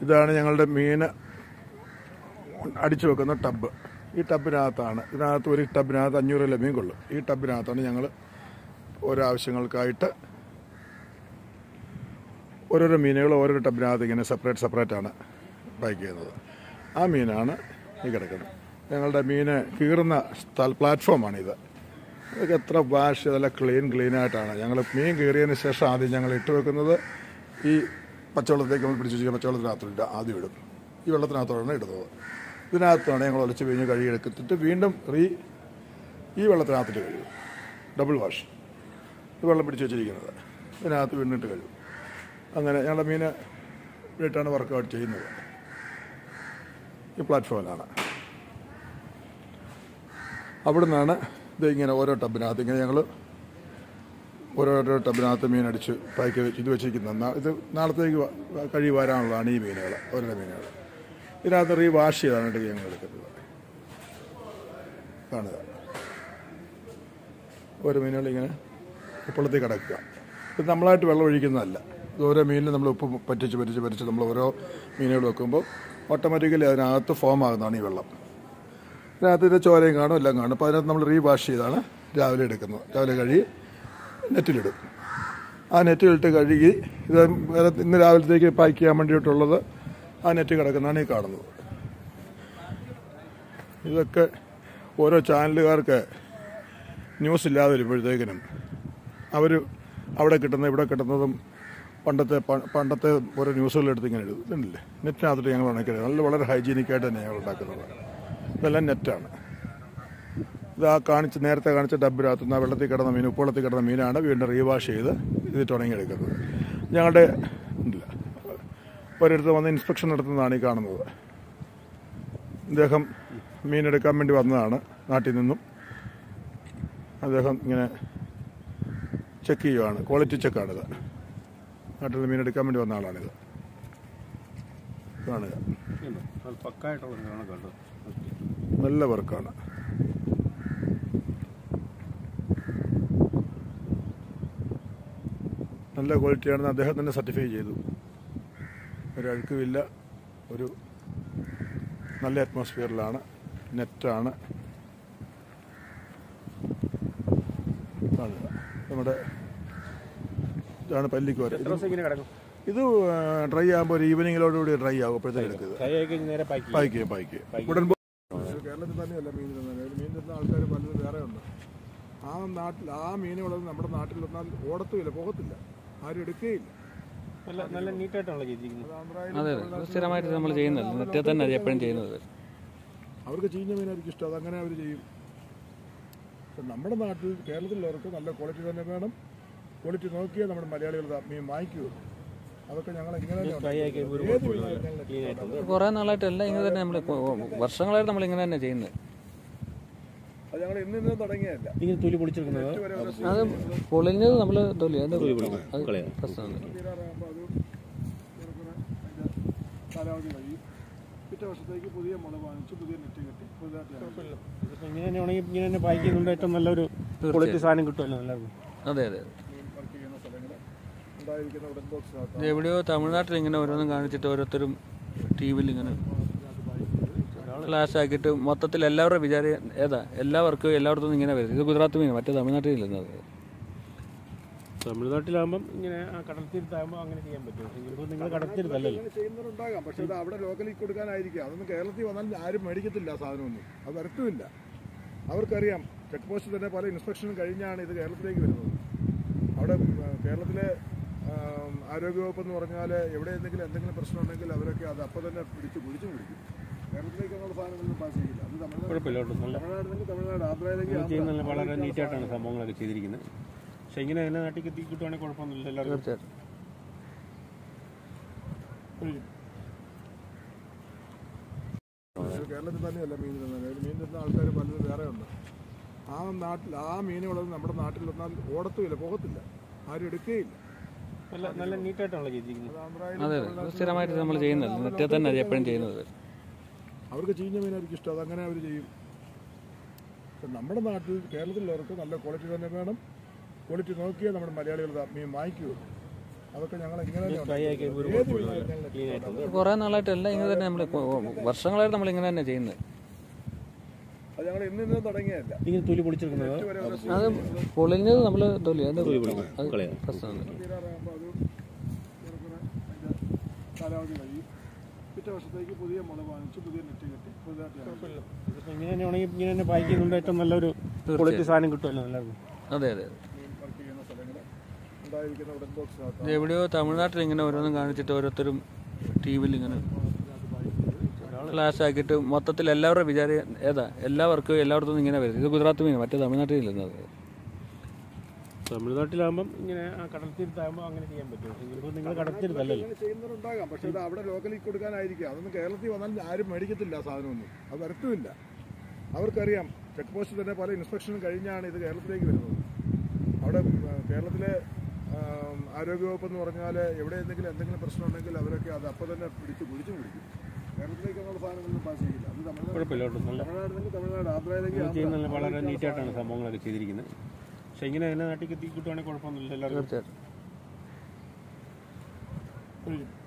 ഇതാണ് ഞങ്ങളുടെ മീൻ അടിച്ചു വെക്കുന്ന ടബ് ഈ ടബിനകത്താണ് ഇതിനകത്ത് ഒരു ടബിനകത്ത് അഞ്ഞൂറ് കിലോ മീൻ കൊള്ളും ഈ ടബിനകത്താണ് ഞങ്ങൾ ഓരോ ആവശ്യങ്ങൾക്കായിട്ട് ഓരോരോ മീനുകൾ ഓരോരോ ടബിനകത്ത് ഇങ്ങനെ സെപ്പറേറ്റ് സെപ്പറേറ്റ് ആണ് പാക്ക് ചെയ്യുന്നത് ആ മീനാണ് ഈ കിടക്കുന്നത് ഞങ്ങളുടെ മീന് കീറുന്ന സ്ഥല പ്ലാറ്റ്ഫോമാണിത് ഇതൊക്കെ എത്ര വാഷ് നല്ല ക്ലീൻ ക്ലീൻ ആയിട്ടാണ് ഞങ്ങൾ മീൻ കീറിയതിന് ശേഷം ആദ്യം ഞങ്ങൾ ഇട്ട് വെക്കുന്നത് ഈ പച്ചവെള്ളത്തേക്ക് നമ്മൾ പിടിച്ച് വെച്ചിരിക്കുന്ന പച്ചവെള്ളത്തിനകത്തിട്ട് ആദ്യം ഇടും ഈ വെള്ളത്തിനകത്തോടാണ് ഇടുന്നത് ഇതിനകത്താണ് ഞങ്ങൾ ഒലച്ച് പിഴിഞ്ഞ് കഴുകിയെടുത്തിട്ട് വീണ്ടും റീ ഈ വെള്ളത്തിനകത്തിട്ട് കഴുകും ഡബിൾ വാഷ് ഈ വെള്ളം പിടിച്ച് വെച്ചിരിക്കുന്നത് ഇതിനകത്ത് വീണ്ടും ഇട്ട് കഴുകും അങ്ങനെ ഞങ്ങളുടെ മീന് ഇട്ടാണ് വർക്കൗട്ട് ചെയ്യുന്നത് ഈ പ്ലാറ്റ്ഫോമിലാണ് അവിടെ നിന്നാണ് ഇത് ഇങ്ങനെ ഓരോ ടബിനകത്ത് ഇങ്ങനെ ഞങ്ങൾ ഓരോരോ ടബിനകത്ത് മീൻ അടിച്ച് പാക്ക് വെച്ച് ഇത് വെച്ചിരിക്കുന്നത് നാ- ഇത് നാളത്തേക്ക് വ- കഴി വരാനുള്ളതാണ് ഈ മീനുകൾ ഓരോ മീനുകൾ ഇതിനകത്ത് റീ വാഷ് ചെയ്താണ് ഞങ്ങൾ എടുക്കുന്നത് കാണുക ഓരോ മീനുകൾ ഇങ്ങനെ ഉപ്പളത്തിൽ കിടക്കുക ഇത് നമ്മളായിട്ട് വെള്ളം ഒഴിക്കുന്നതല്ല ഇത് ഓരോ മീനിലും നമ്മൾ ഉപ്പ് പറ്റിച്ച് പറ്റിച്ച് പറ്റിച്ച് നമ്മൾ ഓരോ മീനുകൾ വെക്കുമ്പോൾ ഓട്ടോമാറ്റിക്കലി അതിനകത്ത് ഫോം ആകുന്നതാണ് ഈ വെള്ളം ഇതിനകത്ത് ഇതിൻ്റെ ചോരയും കാണും എല്ലാം കാണും അപ്പോൾ അതിനകത്ത് നമ്മൾ റീ വാഷ് ചെയ്താണ് രാവിലെ എടുക്കുന്നത് രാവിലെ കഴുകി നെറ്റിലിടും ആ നെറ്റിലിട്ട് കഴുകി ഇത് വേറെ ഇന്ന് രാവിലത്തേക്ക് പാക്ക് ചെയ്യാൻ വേണ്ടിയിട്ടുള്ളത് ആ നെറ്റ് കിടക്കുന്നതാണ് ഈ കാണുന്നത് ഇതൊക്കെ ഓരോ ചാനലുകാർക്ക് ന്യൂസ് ഇല്ലാതെ വരുമ്പോഴത്തേക്കിനും അവർ അവിടെ കിട്ടുന്ന ഇവിടെ കിട്ടുന്നതും പണ്ടത്തെ പ- പണ്ടത്തെ ഓരോ ന്യൂസുകളെടുത്ത് ഇങ്ങനെ എഴുതും ഇതുണ്ടല്ലേ നെറ്റിനകത്തിട്ട് ഞങ്ങൾ ഉണക്കിയത് നല്ല വളരെ ഹൈജീനിക്കായിട്ട് തന്നെ ഞങ്ങൾ ഉണ്ടാക്കുന്നത് ഇതെല്ലാം നെറ്റാണ് ഇത് ആ കാണിച്ച് നേരത്തെ കാണിച്ച ഡബിനകത്ത് നിന്ന് ആ വെള്ളത്തിൽ കിടന്ന മീൻ ഉപ്പുവെള്ളത്തിൽ കിടന്ന മീനാണ് വീണ്ടും റീവാഷ് ചെയ്ത് ഇതിട്ട് ഉണങ്ങിയെടുക്കുന്നത് ഞങ്ങളുടെ ഇല്ല ഒരിടത്ത് വന്ന് ഇൻസ്പെക്ഷൻ നടത്തുന്നതാണ് ഈ കാണുന്നത് അദ്ദേഹം മീനെടുക്കാൻ വേണ്ടി വന്നതാണ് നാട്ടിൽ നിന്നും അദ്ദേഹം ഇങ്ങനെ ചെക്ക് ചെയ്യുവാണ് ക്വാളിറ്റി ചെക്കാണിത് നാട്ടിൽ നിന്ന് മീനെടുക്കാൻ വേണ്ടി വന്ന ആളാണിത് കാണുക പക്കായിട്ടുള്ള കണ്ടത് നല്ല വർക്കാണ് നല്ല ക്വാളിറ്റിയാണെന്ന് അദ്ദേഹം തന്നെ സർട്ടിഫൈ ചെയ്തു ഒരു അഴുക്കുമില്ല ഒരു നല്ല അറ്റ്മോസ്ഫിയറിലാണ് നെറ്റാണ് കാണുക നമ്മുടെ ഇതാണ് പല്ലിക്കോര എത്ര ദിവസം ഇങ്ങനെ കിടക്കും ഇത് ഡ്രൈ ആകുമ്പോൾ ഒരു ഈവനിങ്ങിലോടുകൂടി ഡ്രൈ ആകും അപ്പോഴത്തേക്ക് എടുക്കുക ഫ്രൈ ആയി കഴിഞ്ഞ് നേരെ പാക്ക് പായ്ക്ക് പായ്ക്ക് ഉടൻ പോ- കേരളത്തിൽ തന്നെയല്ല മീൻ തിന്നുന്നത് മീൻ തിന്ന ആൾക്കാർ പലരും വേറെ ഉണ്ട് ആ നാട്ടിൽ ആ മീനുകളൊന്നും നമ്മുടെ നാട്ടിൽ വന്നാൽ ഓടത്തുമില്ല പോകത്തില്ല ആരും എടുക്കുകയില്ല നല്ല നല്ല നീറ്റായിട്ടാണല്ലോ ചെയ്തിരിക്കുന്നത് അത് ആന്ധ്രയിലും അതെ അതെ ഇത് സ്ഥിരമായിട്ട് നമ്മൾ ചെയ്യുന്നത് നെറ്റേ തന്നെ അത് എപ്പോഴും ചെയ്യുന്നത് അവർക്ക് ചീഞ്ഞ മീനായിരിക്കും ഇഷ്ടം അതങ്ങനെ അവർ ചെയ്യും പക്ഷെ നമ്മുടെ നാട്ടിൽ കേരളത്തിലുള്ളവർക്ക് നല്ല ക്വാളിറ്റി തന്നെ വേണം ക്വാളിറ്റി നോക്കിയാൽ നമ്മുടെ മലയാളികൾ ദാ മീൻ വാങ്ങിക്കൂ അതൊക്കെ ഞങ്ങൾ ഇങ്ങനെ തന്നെ ഫ്രൈ ആയി കഴിയുമ്പോൾ ഒരു ഏത് കുഴപ്പമില്ല മീനായിരുന്നാലും ക്ലീൻ ആയിട്ടുണ്ട് കുറേ നാളായിട്ട് എല്ലാം ഇങ്ങനെ തന്നെ നമ്മൾ വർഷങ്ങളായിട്ട് നമ്മൾ ഇങ്ങനെ തന്നെ ചെയ്യുന്നത് അത് ഞങ്ങൾ ഇന്ന് ഇന്ന് തുടങ്ങിയതല്ല ഇങ്ങനെ തൊലി പൊളിച്ചെടുക്കുന്നത് ഇതുവരെ ഒരു അത് പൊളിഞ്ഞത് നമ്മൾ തൊലി അത് അത് കളയാം. പ്രശ്നമാണ് തീരാറാകുമ്പോൾ അത് ഏറെക്കുറെ അതിന്റെ കാലാവധി കഴിയും പിറ്റേ വർഷത്തേക്ക് പുതിയ മുള വാങ്ങിച്ച് പുതിയ നെറ്റ് കെട്ടി പുതിയതായിട്ട് ഇതിപ്പോ ഇങ്ങനെ തന്നെ ഉണങ്ങി ഇങ്ങനെ തന്നെ പാക്ക് ചെയ്യുന്നുണ്ട് ഏറ്റവും നല്ലൊരു ക്വാളിറ്റി സാധനം കിട്ടുമല്ലോ എല്ലാവർക്കും അതെ അതെ വർക്ക് ചെയ്യുന്ന സ്ഥലങ്ങൾ ഉണ്ടായിരിക്കുന്ന ഉടൻ ബോക്സിനകത്ത് ഇത് എവിടെയോ തമിഴ്നാട്ടിൽ ഇങ്ങനെ ഓരോന്നും കാണിച്ചിട്ട് ഓരോരുത്തരും ടി വിയിൽ ഇങ്ങനെ ക്ലാസ് ആക്കിയിട്ട് മൊത്തത്തിൽ എല്ലാവരുടെ വിചാരം ഏതാ എല്ലാവർക്കും എല്ലായിടത്തും ഇങ്ങനെ വരും ഇത് ഗുജറാത്ത് മീൻ മറ്റേ തമിഴ്നാട്ടിലില്ലെന്നത് തമിഴ്നാട്ടിലാകുമ്പം ഇങ്ങനെ ആ കടൽ തീരത്താകുമ്പോൾ അങ്ങനെ ചെയ്യാൻ പറ്റും ഇതിപ്പോൾ നിങ്ങൾ കടൽ തീരത്തല്ലല്ലോ അങ്ങനെ ചെയ്യുന്നവരുണ്ടാകാം പക്ഷെ അത് അവിടെ ലോക്കലിൽ കൊടുക്കാനായിരിക്കും അതൊന്നും കേരളത്തിൽ വന്നാൽ ആരും മേടിക്കത്തില്ല ആ സാധനമൊന്നും അത് വരത്തുമില്ല അവർക്കറിയാം ചെക്ക് പോസ്റ്റ് തന്നെ പല ഇൻസ്പെക്ഷനും കഴിഞ്ഞാണ് ഇത് കേരളത്തിലേക്ക് വരുന്നത് അവിടെ ആ, കേരളത്തിലെ ആം, ആരോഗ്യവകുപ്പ് എന്ന് പറഞ്ഞാൽ എവിടെ എന്തെങ്കിലും എന്തെങ്കിലും പ്രശ്നം ഉണ്ടെങ്കിൽ അവരൊക്കെ അത് അപ്പോൾ തന്നെ പിടിച്ച് കുഴിച്ചു പിടിക്കും കേരളത്തിലേക്ക് അങ്ങോട്ട് സാധനങ്ങളൊന്നും പാസ് ചെയ്യില്ല അത് തമിഴ്നാട് കുഴപ്പമില്ല കേട്ടോ നല്ല തമിഴ്നാട്ടിലേക്ക് തമിഴ്നാട് ആന്ധ്രയിലേക്ക് നിങ്ങൾ ചെയ്യുന്ന വളരെ നീറ്റായിട്ടാണ് സംഭവങ്ങളൊക്കെ ചെയ്തിരിക്കുന്നത് പക്ഷെ ഇങ്ങനെ തന്നെ നാട്ടിൽ എത്തി കിട്ടുവാണെങ്കിൽ കുഴപ്പമൊന്നുമില്ല എല്ലാവർക്കും തീർച്ചയായിട്ടും കേരളത്തിൽ തന്നെയല്ല മീൻ തിന്നുന്നത് മീൻ തിന്ന ആൾക്കാർ പലരും വേറെ ഉണ്ട് ആ നാട്ടിൽ ആ മീനുകളൊന്നും നമ്മുടെ നാട്ടിൽ വന്നാൽ ഓടത്തുമില്ല പോകത്തില്ല ആരും എടുക്കുകയില്ല നല്ല നല്ല നീറ്റായിട്ടാണല്ലോ ചെയ്തിരിക്കുന്നത് അത് ആന്ധ്രയിലും അതെ അതെ ഇത് സ്ഥിരമായിട്ട് നമ്മൾ ചെയ്യുന്നത് നെറ്റേ തന്നെ അത് എപ്പോഴും ചെയ്യുന്നത് അവർക്ക് ചീഞ്ഞ മീനായിരിക്കും ഇഷ്ടം അതങ്ങനെ അവർ ചെയ്യും പക്ഷെ നമ്മുടെ നാട്ടിൽ കേരളത്തിലുള്ളവർക്ക് നല്ല ക്വാളിറ്റി തന്നെ വേണം ക്വാളിറ്റി നോക്കിയാൽ നമ്മുടെ മലയാളികൾ ദാ മീൻ വാങ്ങിക്കൂ അതൊക്കെ ഞങ്ങൾ ഇങ്ങനെ തന്നെ ഫ്രൈ ആക്കി ഒരു കുഴപ്പമില്ല ക്ലീൻ ആയിട്ടുണ്ട് കുറേ നാളായിട്ട് എല്ലാം ഇങ്ങനെ തന്നെ നമ്മൾ വർഷങ്ങളായിട്ട് നമ്മൾ ഇങ്ങനെ തന്നെ ചെയ്യുന്നത് അത് ഞങ്ങൾ ഇന്ന് ഇന്ന് തുടങ്ങിയതല്ല ഇങ്ങനെ തൊലി പൊളിച്ചെടുക്കുന്നത് അത് പൊളിഞ്ഞത് നമ്മൾ തൊലി അത് അത് കളയാം. പ്രശ്നമാണ് തീരാറാകുമ്പോൾ അത് ഏറെക്കുറെ അതിന്റെ കാലാവധി കഴിയും പിറ്റേ വർഷത്തേക്ക് പുതിയ മുള വാങ്ങിച്ച് പുതിയ നെറ്റ് കെട്ടി പുതിയതായിട്ട് ഇപ്പൊ ഇങ്ങനെ തന്നെ ഉണങ്ങി ഇങ്ങനെ തന്നെ പാക്ക് ചെയ്യുന്നുണ്ട് ഏറ്റവും നല്ലൊരു ക്വാളിറ്റി സാധനം കിട്ടുമല്ലോ എല്ലാവർക്കും അതെ അതെ വർക്ക് ചെയ്യുന്ന സ്ഥലങ്ങൾ ഉണ്ടായിരിക്കുന്ന ഉടൻ ബോക്സിനകത്ത് ഇത് എവിടെയോ തമിഴ്നാട്ടിൽ ഇങ്ങനെ ഓരോന്നും കാണിച്ചിട്ട് ഓരോരുത്തരും ടി വിയിൽ ഇങ്ങനെ ഫ്ലാഷ് ആക്കിയിട്ട് മൊത്തത്തിൽ എല്ലാവരുടെ വിചാരം ഏതാ എല്ലാവർക്കും എല്ലായിടത്തും ഇങ്ങനെ വരും ഇത് ഗുജറാത്ത് മീൻ മറ്റേ തമിഴ്നാട്ടിൽ ഇല്ലെന്നത് തമിഴ്നാട്ടിലാകുമ്പം ഇങ്ങനെ ആ കടൽ തീരത്താകുമ്പോൾ അങ്ങനെ ചെയ്യാൻ പറ്റും ഇതിപ്പോൾ നിങ്ങൾ കടൽ തീരത്തല്ലല്ലോ അങ്ങനെ ചെയ്യുന്നവരുണ്ടാകാം പക്ഷെ അത് അവിടെ ലോക്കലിൽ കൊടുക്കാനായിരിക്കും അതൊന്നും കേരളത്തിൽ വന്നാൽ ആരും മേടിക്കത്തില്ല ആ സാധനമൊന്നും അത് വരത്തുമില്ല അവർക്കറിയാം ചെക്ക് പോസ്റ്റ് തന്നെ പല ഇൻസ്പെക്ഷനും കഴിഞ്ഞാണ് ഇത് കേരളത്തിലേക്ക് വരുന്നത് അവിടെ ആ, കേരളത്തിലെ ആ, ആരോഗ്യവകുപ്പ് എന്ന് പറഞ്ഞാൽ എവിടെ എന്തെങ്കിലും എന്തെങ്കിലും പ്രശ്നം ഉണ്ടെങ്കിൽ അവരൊക്കെ അത് അപ്പോൾ തന്നെ പിടിച്ച് പിടിച്ചും പിടിക്കും കേരളത്തിലേക്ക് അങ്ങനെയുള്ള സാധനങ്ങളൊന്നും പാസ് ചെയ്യില്ല അത് തമിഴ്നാട് കുഴപ്പമില്ല കേട്ടോ നല്ല തമിഴ്നാട്ടിലേക്ക് തമിഴ്നാട് ആന്ധ്രയിലേക്ക് നിങ്ങൾ ചെയ്യുന്ന വളരെ നീറ്റായിട്ടാണ് സംഭവങ്ങളൊക്കെ ചെയ്തിരിക്കുന്നത് പക്ഷേ ഇങ്ങനെ തന്നെ നാട്ടിൽ എത്തി കിട്ടുവാണെങ്കിൽ കുഴപ്പമൊന്നുമില്ല എല്ലാവർക്കും തീർച്ചയായിട്ടും ആന്ധ്ര